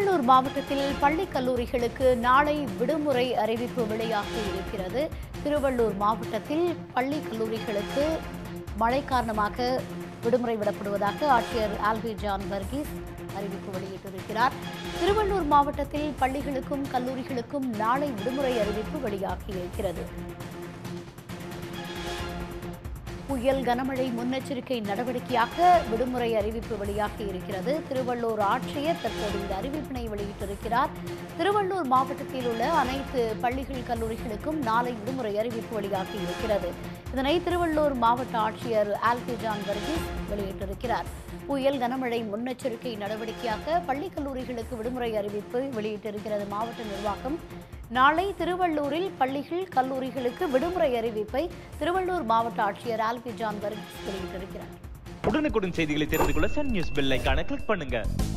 திருவள்ளூர் மாவட்டத்தில் பள்ளி கல்லூரிகளுக்கு நாளை விடுமுறை அறிவிப்பு வெளியாகி இருக்கிறது திருவள்ளூர் மாவட்டத்தில் பள்ளி கல்லூரிகளுக்கு மழை காரணமாக விடுமுறை விடப்படுவதாக ஆட்சியர் ஆல்வி ஜான் வர்கீஸ் அறிவிப்பு வெளியிட்டிருக்கிறார் திருவள்ளூர் மாவட்டத்தில் பள்ளிகளுக்கும் கல்லூரிகளுக்கும் நாளை விடுமுறை அறிவிப்பு வெளியாகி இருக்கிறது புயல் கனமழை முன்னெச்சரிக்கை நடவடிக்கையாக விடுமுறை அறிவிப்பு வெளியாகி இருக்கிறது திருவள்ளூர் ஆட்சியர் தற்போது இந்த அறிவிப்பினை வெளியிட்டிருக்கிறார் திருவள்ளூர் மாவட்டத்தில் உள்ள அனைத்து பள்ளிகள் கல்லூரிகளுக்கும் நாளை விடுமுறை அறிவிப்பு வெளியாகி இருக்கிறது இதனை திருவள்ளூர் மாவட்ட ஆட்சியர் ஆல்பி ஜான் வர்கீஸ் வெளியிட்டிருக்கிறார் புயல் கனமழை முன்னெச்சரிக்கை நடவடிக்கையாக பள்ளி கல்லூரிகளுக்கு விடுமுறை அறிவிப்பு வெளியிட்டிருக்கிறது மாவட்ட நிர்வாகம் நாளை திருவள்ளூரில் பள்ளிகள் கல்லூரிகளுக்கு விடுமுறை அறிவிப்பை திருவள்ளூர் மாவட்ட ஆட்சியர் ஆல்பி ஜான் வர்கீஸ் வெளியிட்டிருக்கிறார் உடனுக்குடன் செய்திகளை தெரிந்து கொள்ள சன் நியூஸ் பெல் ஐகானை கிளிக் பண்ணுங்க